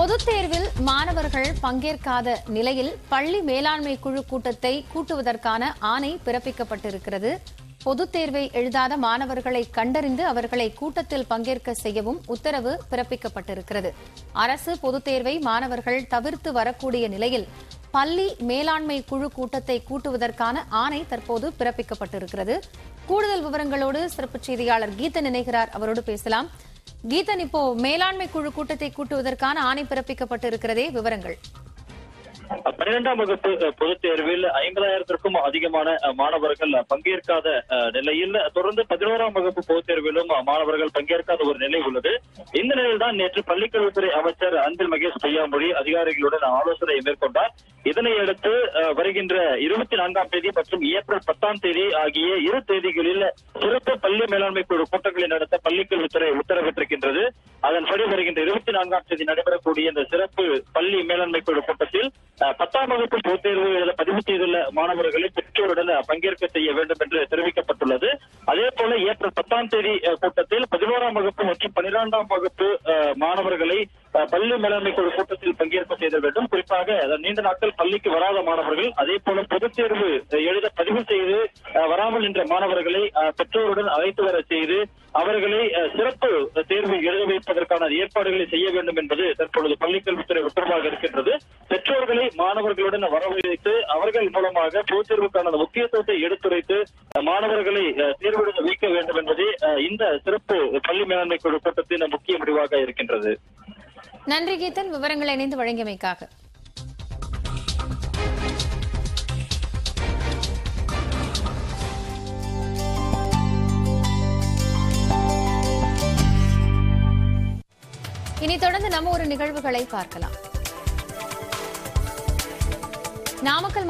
பொதுத் தேர்வில் மாணவர்கள் பங்கேற்காத நிலையில் பள்ளி மேலாண்மை குழு கூட்டத்தை கூட்டுவதற்கான ஆணை பிறப்பிக்கப்பட்டிருக்கிறது பொதுத் தேர்வை எழுதாத மாணவர்களை கண்டறிந்து அவர்களை கூட்டத்தில் பங்கேற்க செய்யவும் உத்தரவு பிறப்பிக்கப்பட்டிருக்கிறது அரசு பொதுத் தேர்வை மாணவர்கள் தவிர்த்து வரக்கூடிய நிலையில் பள்ளி மேலாண்மை குழு கூட்டத்தை கூட்டுவதற்கான ஆணை தற்போது பிறப்பிக்கப்பட்டிருக்கிறது கூடுதல் விவரங்களோடு சிறப்பு செய்தியாளர் கீதன் இணைகிறார் அவரோடு பேசலாம் கீதன் இப்போ மேலாண்மை குழு கூட்டத்தை கூட்டுவதற்கான ஆணை பிறப்பிக்கப்பட்டிருக்கிறதே விவரங்கள் பன்னிரெண்டாம் வகுப்பு அஹ், பொதுத் தேர்வில் ஐம்பதாயிரத்திற்கும் அதிகமான அஹ், மாணவர்கள் அஹ், பங்கேற்காத அஹ், நிலையில் தொடர்ந்து பதினோராம் வகுப்பு பொதுத் தேர்விலும் அஹ், மாணவர்கள் பங்கேற்காத ஒரு நிலை உள்ளது இந்த நிலையில் தான் நேற்று பள்ளிக்கல்வித்துறை அமைச்சர் அன்பில் மகேஷ் பொய்யாமொழி அதிகாரிகளுடன் ஆலோசனை மேற்கொண்டார் இதனை அடுத்து அஹ், வருகின்ற இருபத்தி நான்காம் தேதி மற்றும் ஏப்ரல் பத்தாம் தேதி ஆகிய இரு தேதிகளில் சிறப்பு பள்ளி மேலாண்மை குழு கூட்டங்களை நடத்த பள்ளிக்கல்வித்துறை உத்தரவிட்டிருக்கின்றது அதன்படி வருகின்ற இருபத்தி நான்காம் தேதி நடைபெறக்கூடிய இந்த சிறப்பு பள்ளி மேலாண்மை குழு கூட்டத்தில் அஹ், பத்தாம் வகுப்பு பொதுத் தேர்வு எழுத பதிவு செய்துள்ள மாணவர்களை பெற்றோருடன் அஹ், பங்கேற்க செய்ய வேண்டும் என்று தெரிவிக்கப்பட்டுள்ளது அதே போல ஏப்ரல் பத்தாம் தேதி அஹ், கூட்டத்தில் பதினோராம் வகுப்பு மற்றும் பன்னிரெண்டாம் வகுப்பு அஹ், மாணவர்களை அஹ், பள்ளி மேலாண்மை குழு கூட்டத்தில் பங்கேற்க செய்த வேண்டும் குறிப்பாக அஹ், நீண்ட நாட்கள் பள்ளிக்கு வராத மாணவர்கள் அதே போல பொதுத் தேர்வு அஹ், எழுத பதிவு செய்து அஹ், வராமல் நின்ற மாணவர்களை அஹ், பெற்றோருடன் அழைத்து வர செய்து அவர்களை அஹ், சிறப்பு தேர்வு எழுத வைப்பதற்கான ஏற்பாடுகளை செய்ய வேண்டும் என்பது தற்பொழுது பள்ளிக்கல்வித்துறை உத்தரவாக இருக்கின்றது பெற்றோர்களை மாணவர்களுடன் வரவழைத்து அவர்கள் மூலமாக பொதுத் தேர்வுக்கான முக்கியத்துவத்தை எடுத்துரைத்து அஹ், மாணவர்களை அஹ், தேர்வு எழுத வைக்க வேண்டும் என்பதே அஹ், இந்த சிறப்பு பள்ளி மேலாண்மை குழு கூட்டத்தின் முக்கிய முடிவாக இருக்கின்றது நன்றி கீதன் விவரங்களை இணைந்து வழங்கியமைக்காக இனி தொடர்ந்து நம்ம ஒரு நிகழ்வுகளை பார்க்கலாம் நாமக்கல்